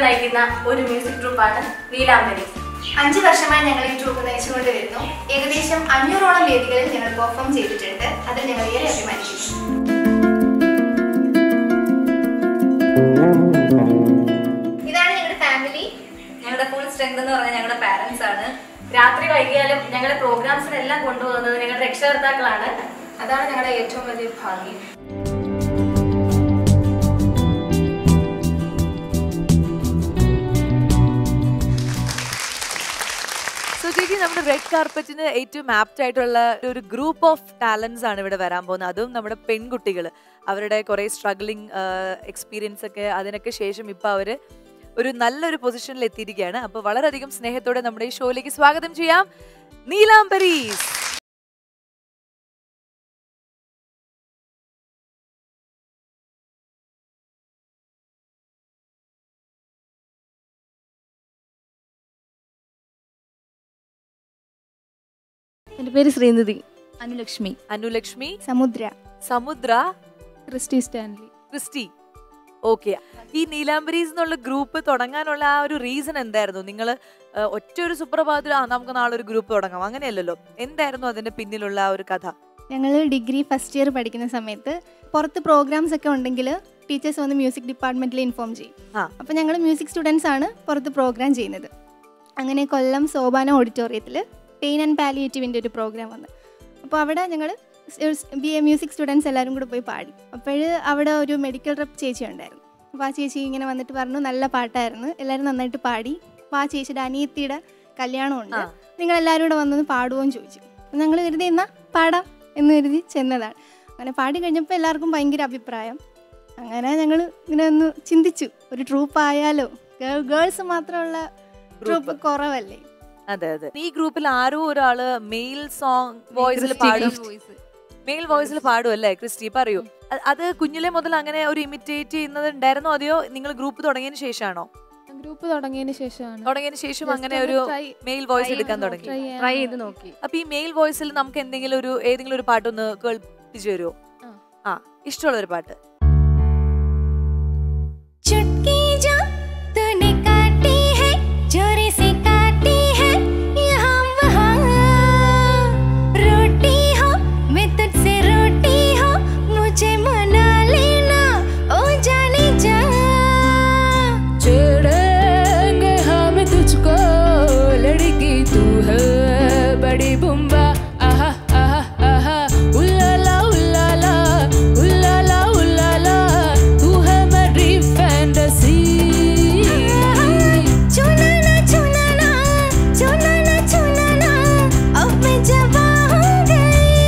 നയിക്കുന്ന ഒരു മ്യൂസിക് ഗ്രൂപ്പാണ് നീലാംബരി അഞ്ചു വർഷമായി ഞങ്ങൾ ഈ ട്രൂപ്പ് നയിച്ചുകൊണ്ട് വരുന്നു ഏകദേശം അഞ്ഞൂറോളം വേദികളിൽ ഞങ്ങൾ പെർഫോം ചെയ്തിട്ടുണ്ട് അതിൽ ഞങ്ങൾ ഏറെ അഭിമാനിക്കുന്നു ഇതാണ് ഞങ്ങളുടെ ഫാമിലി ഞങ്ങളുടെ ഫുൾ സ്ട്രെങ്ത് എന്ന് പറഞ്ഞാൽ ഞങ്ങളുടെ പാരന്റ്സ് ആണ് രാത്രി വൈകിയാലും ഞങ്ങളുടെ പ്രോഗ്രാംസിനെല്ലാം കൊണ്ടുപോകുന്നത് ഞങ്ങളുടെ രക്ഷകർത്താക്കളാണ് അതാണ് ഞങ്ങളുടെ ഏറ്റവും വലിയ ഭാഗ്യം സോ ചേച്ചി നമ്മുടെ റെഡ് കാർപ്പറ്റിന് ഏറ്റവും ആപ്റ്റ് ആയിട്ടുള്ള ഒരു ഗ്രൂപ്പ് ഓഫ് ടാലൻസ് ആണ് ഇവിടെ വരാൻ പോകുന്നത് അതും നമ്മുടെ പെൺകുട്ടികൾ അവരുടെ കുറേ സ്ട്രഗ്ലിംഗ് എക്സ്പീരിയൻസ് ഒക്കെ അതിനൊക്കെ ശേഷം ഇപ്പൊ അവര് ഒരു നല്ലൊരു പൊസിഷനിൽ എത്തിയിരിക്കുകയാണ് അപ്പൊ വളരെയധികം സ്നേഹത്തോടെ നമ്മുടെ ഈ ഷോയിലേക്ക് സ്വാഗതം ചെയ്യാം നീലാംബരീസ് എൻ്റെ പേര് ശ്രീനിധി അനുലക്ഷ്മി അനുലക്ഷ്മി സമുദ്ര സമുദ്ര ക്രിസ്റ്റി സ്റ്റാൻലി ക്രിസ്റ്റി ഓക്കെ ഈ നീലാംബരീസ് എന്നുള്ള ഗ്രൂപ്പ് തുടങ്ങാനുള്ള ആ ഒരു റീസൺ എന്തായിരുന്നു നിങ്ങൾ ഒറ്റ ഒരു സുപ്രഭാതത്തിൽ ആ നമുക്ക് നാളെ ഒരു ഗ്രൂപ്പ് തുടങ്ങാം അങ്ങനെയല്ലല്ലോ എന്തായിരുന്നു അതിന്റെ പിന്നിലുള്ള ആ ഒരു കഥ ഞങ്ങൾ ഡിഗ്രി ഫസ്റ്റ് ഇയർ പഠിക്കുന്ന സമയത്ത് പുറത്ത് പ്രോഗ്രാംസ് ഒക്കെ ഉണ്ടെങ്കിൽ ടീച്ചേഴ്സ് വന്ന് മ്യൂസിക് ഡിപ്പാർട്ട്മെന്റിൽ ഇൻഫോം ചെയ്യും ആ. അപ്പോൾ ഞങ്ങൾ മ്യൂസിക് സ്റ്റുഡൻസ് ആണ് പുറത്ത് പ്രോഗ്രാം ചെയ്യുന്നത് അങ്ങനെ കൊല്ലം സോപാന ഓഡിറ്റോറിയത്തിൽ പെയിൻ ആൻഡ് പാലിയേറ്റീവിൻ്റെ ഒരു പ്രോഗ്രാം വന്നു അപ്പോൾ അവിടെ ഞങ്ങൾ ബി എ മ്യൂസിക് സ്റ്റുഡൻസ് എല്ലാവരും കൂടെ പോയി പാടി അപ്പോൾ അവിടെ ഒരു മെഡിക്കൽ റെപ്പ് ചേച്ചി ഉണ്ടായിരുന്നു അപ്പോൾ ആ ചേച്ചി ഇങ്ങനെ വന്നിട്ട് പറഞ്ഞു നല്ല പാട്ടായിരുന്നു എല്ലാവരും നന്നായിട്ട് പാടി അപ്പോൾ ആ ചേച്ചിയുടെ അനിയത്തിയുടെ കല്യാണമുണ്ട് ആ. നിങ്ങൾ എല്ലാവരും കൂടെ വന്നൊന്ന് പാടുമോയെന്ന് ചോദിച്ചു അപ്പോൾ ഞങ്ങൾ കരുതി എന്നാൽ പാടാം എന്ന് കരുതി ചെന്നതാണ് അങ്ങനെ പാടി കഴിഞ്ഞപ്പോൾ എല്ലാവർക്കും ഭയങ്കര അഭിപ്രായം അങ്ങനെ ഞങ്ങൾ ഇങ്ങനെ ഒന്ന് ചിന്തിച്ചു ഒരു ട്രൂപ്പ് ആയാലോ ഗേൾസ് മാത്രമുള്ള ട്രൂപ്പ് കുറവല്ലേ അതെ അതെ ഈ ഗ്രൂപ്പിൽ ആരോ ഒരാള് മെയിൽ സോങ് വോയിസിൽ പാടും മെയിൽ വോയിസിൽ പാടും അല്ലേ ക്രിസ്റ്റി പറയൂ അ- അത് കുഞ്ഞിലെ മുതൽ അങ്ങനെ ഒരു ഇമിറ്റേറ്റ് ചെയ്യുന്നത് ഉണ്ടായിരുന്നോ അതെയോ നിങ്ങൾ ഗ്രൂപ്പ് തുടങ്ങിയതിന് ശേഷമാണോ ഗ്രൂപ്പ് തുടങ്ങിയതിന് ശേഷമാണ് തുടങ്ങിയതിന് ശേഷം Just അങ്ങനെ ഒന്ന് ഒരു try- മെയിൽ വോയിസ് try എടുക്കാൻ ചെയ്ത് തുടങ്ങി try ചെയ്യാൻ ട്രൈ ചെയ്ത് നോക്കി അപ്പൊ ഈ മെയിൽ വോയിസിൽ നമുക്ക് എന്തെങ്കിലും ഒരു ഏതെങ്കിലും ഒരു പാട്ടൊന്ന് കേൾപ്പിച്ചു തരുമോ ആ. ആ ഇഷ്ടമുള്ള ഒരു പാട്ട് चुटकी जो तूने काटी है जोरे से काटी है यहाँ वहाँ रोटी हो मैं तुझसे रोटी हो मुझे मना लेना ओ जाने जा छेड़ेंगे हम तुझको लड़की तू है बड़ी बुम्बा आहा आहा आहा उल्लाला उल्लाला उल्लाला उल्लाला तू है मेरी फैंटेसी छूना ना छूना ना छूना ना छूना ना अब मैं जवा हो गई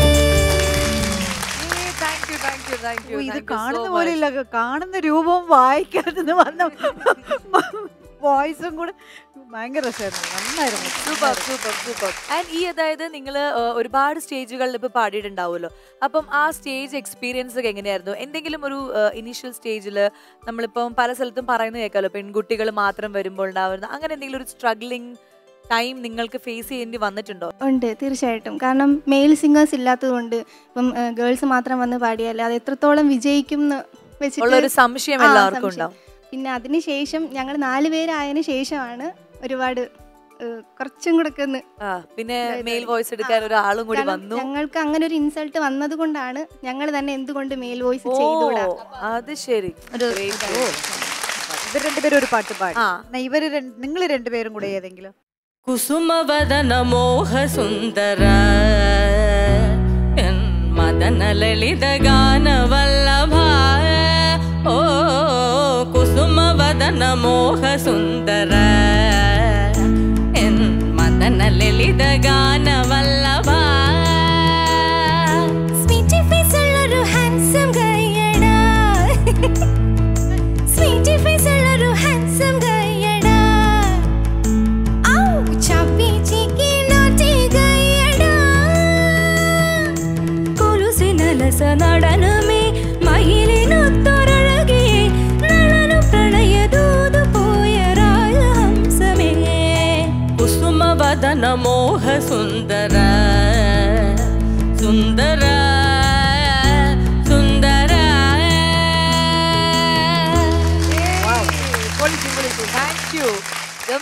thank you thank you thank you ഇത് കാണുന്ന പോലെ ഇല്ല കാണുന്ന രൂപവും വായിക്കാത്തത് വന്ന വോയിസും കൂടെ ഭയങ്കര രസമായിരുന്നു നന്നായിരുന്നു സൂപ്പർ സൂപ്പർ സൂപ്പർ ആൻഡ് ഈ അതായത് നിങ്ങൾ ഒരുപാട് സ്റ്റേജുകളിൽ ഇപ്പൊ പാടിയിട്ടുണ്ടാവുമല്ലോ അപ്പം ആ സ്റ്റേജ് എക്സ്പീരിയൻസ് ഒക്കെ എങ്ങനെയായിരുന്നു എന്തെങ്കിലും ഒരു ഇനീഷ്യൽ സ്റ്റേജിൽ നമ്മളിപ്പം പല സ്ഥലത്തും പറയുന്നത് കേൾക്കാമല്ലോ പെൺകുട്ടികൾ മാത്രം വരുമ്പോൾ ഉണ്ടാവുന്ന അങ്ങനെ എന്തെങ്കിലും ഒരു സ്ട്രഗ്ലിംഗ് ടൈം നിങ്ങൾക്ക് ഫേസ് ചെയ്യേണ്ടി വന്നിട്ടുണ്ടോ ഉണ്ട് തീർച്ചയായിട്ടും കാരണം മെയിൽ സിംഗേഴ്സ് ഇല്ലാത്തതുകൊണ്ട് ഇപ്പം ഗേൾസ് മാത്രം വന്ന് പാടിയാൽ അത് എത്രത്തോളം വിജയിക്കും എന്ന് ഉള്ള ഒരു വെച്ചിട്ട് സംശയം ആ, എല്ലാവർക്കും സംശയം. ഉണ്ടാവും പിന്നെ അതിന് ശേഷം ഞങ്ങൾ നാല് പേരായതിനു ശേഷമാണ് ഒരുപാട് ഏഹ്, കുറച്ചും കൂടെ ഒക്കെ ഒന്ന് ആ, പിന്നെ ഇതായത് മെയിൽ വോയിസ് എടുക്കാൻ ആ, ഒരാളും കൂടി കാരണം വന്നു ഞങ്ങൾക്ക് അങ്ങനെ ഒരു ഇൻസൾട്ട് വന്നത് കൊണ്ടാണ് ഞങ്ങൾ തന്നെ എന്തുകൊണ്ട് മെയിൽ വോയിസ് ഓ ചെയ്തുകൂടാ അത് ശരി Great. ഇവർ രണ്ടുപേരും ഒരു പാട്ട് പാടി ആ. എന്നാ ഇവര് നിങ്ങൾ രണ്ടുപേരും കൂടെ ഏതെങ്കിലും ಕುಸುಮವದನ ಮೋಹ ಸುಂದರ ಎನ್ ಮದನ ಲಲಿತ ಗಾನವಲ್ಲಭ ಓ ಕುಸುಮವದನ ಮೋಹ ಸುಂದರ ಎನ್ ಮದನ ಲಲಿತ ಗಾನವಲ್ಲಭ സ്വീറ്റി ഫേസ് ഉള്ളൊരു ഹാൻസം ഗൈയടാ സ്വീറ്റി ഫേസ് ഉള്ളൊരു ഹാൻസം ഗൈയടാ ഔ ചപ്പി ചിക്കി നോട്ടി ഗൈയടാ ಕೊಲುಸಿನ ಲಸ നടനമേ മയിലിനൊത്തൊരഴകേ നളനു പ്രണയദൂതു പോയ രാജഹംസമേ കുസുമവദന മോഹ സുന്ദര സുന്ദര സുന്ദര പൊളിച്ചു പൊളിച്ചു താങ്ക്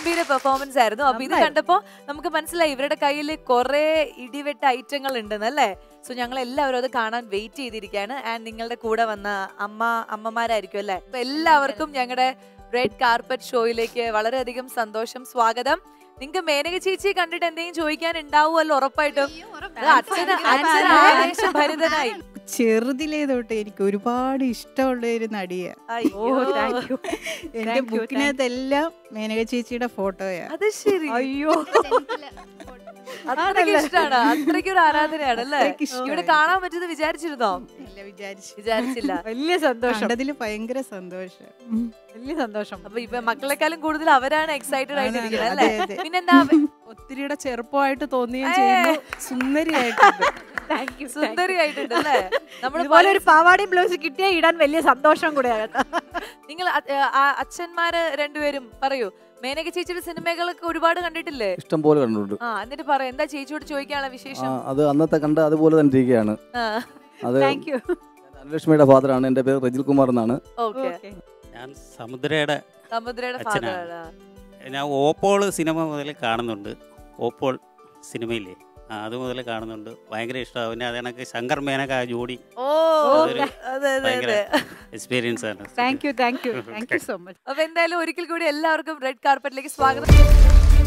ഗംഭീര പെർഫോമൻസ് ആയിരുന്നു അപ്പൊ ഇത് കണ്ടപ്പോ നമുക്ക് മനസ്സിലായി ഇവരുടെ കയ്യിൽ കുറെ ഇടിവെട്ട ഐറ്റങ്ങൾ ഉണ്ടെന്നല്ലേ സോ ഞങ്ങൾ എല്ലാവരും അത് കാണാൻ വെയിറ്റ് ചെയ്തിരിക്കുകയാണ് ആൻഡ് നിങ്ങളുടെ കൂടെ വന്ന അമ്മ അമ്മമാരായിരിക്കും അല്ലേ അപ്പൊ എല്ലാവർക്കും ഞങ്ങളുടെ റെഡ് കാർപ്പറ്റ് ഷോയിലേക്ക് വളരെയധികം സന്തോഷം സ്വാഗതം നിങ്ങൾക്ക് മേനക ചേച്ചി കണ്ടിട്ട് എന്തെങ്കിലും ചോദിക്കാൻ ഉണ്ടാവുമല്ലോ ഉറപ്പായിട്ടും അത് അച്ഛന് അച്ഛൻ ആവേശഭരിതനായി ചെറുതിലേ തൊട്ട് എനിക്ക് ഒരുപാട് ഇഷ്ടമുള്ള ഒരു നടിയാണ് അയ്യോ എന്റെ ബുക്കിനകത്തെല്ലാം മേനക ചേച്ചിയുടെ ഫോട്ടോയാ അത് ശരി അയ്യോ അത്രയ്ക്ക് ഇഷ്ടമാണ് അത്രയ്ക്ക് ഒരു ആരാധനയാണ് അല്ലേ അത്രയ്ക്ക് ഇഷ്ടാണ്. ഇവിടെ കാണാൻ പറ്റുന്നത് വിചാരിച്ചിരുന്നോ ഇല്ല വിചാരിച്ചു വിചാരിച്ചില്ല വലിയ സന്തോഷം കണ്ടതിൽ ഭയങ്കര സന്തോഷം വലിയ സന്തോഷം അപ്പൊ ഇപ്പൊ മക്കളെക്കാളും കൂടുതൽ അവരാണ് എക്സൈറ്റഡ് ആണ്, ആയിട്ടിരിക്കുന്നത് അതെ, അല്ലേ അതെ. പിന്നെന്താ ഒത്തിരിയുടെ ചെറുപ്പമായിട്ട് തോന്നുകയും ചെയ്യുന്നു സുന്ദരിയായിട്ടുണ്ട് താങ്ക് യു സുന്ദരി ആയിട്ടുണ്ട് അല്ലേ നമ്മൾ ഇതുപോലെ ഒരു പാവാടയും ബ്ലൗസ് കിട്ടിയാ ഇടാൻ വലിയ സന്തോഷം കൂടെയാണ് നിങ്ങൾ അ- ഏ, ആ അച്ഛന്മാര് രണ്ടുപേരും പറയൂ മേനക ചേച്ചിയുടെ സിനിമകളൊക്കെ ഒരുപാട് കണ്ടിട്ടില്ലേ ഇഷ്ടം പോലെ കണ്ടിട്ടുണ്ട് ആ എന്നിട്ട് പറ എന്താ ചേച്ചിയോട് ചോദിക്കാനുള്ള ആ, വിശേഷം അത് അന്നത്തെ കണ്ട് അതുപോലെ തന്നെ ഇരിക്കുകയാണ് ആ അത് താങ്ക് യു ധനലക്ഷ്മിയുടെ ഫാദറാണ് എൻ്റെ പേര് റജിൽ കുമാർ എന്നാണ് ഓക്കെ ഞാൻ സമുദ്രയുടെ സമുദ്രയുടെ അച്ഛനാണ്. ഫാദറാണ് ഞാൻ ഓപ്പോൾ സിനിമ മുതൽ കാണുന്നുണ്ട് ഓപ്പോൾ സിനിമയില്ലേ ആ, അത് മുതൽ കാണുന്നുണ്ട് ഭയങ്കര ഇഷ്ടമാണ് പിന്നെ അത് കണക്ക് ശങ്കർ മേനക ആ ജോഡി ഓ അതൊരു അതെ അതെ ഭയങ്കര അതെ എക്സ്പീരിയൻസ് ആണ് thank you thank you thank you so much അപ്പൊ എന്തായാലും ഒരിക്കൽ കൂടി എല്ലാവർക്കും റെഡ് കാർപ്പറ്റിലേക്ക് സ്വാഗതം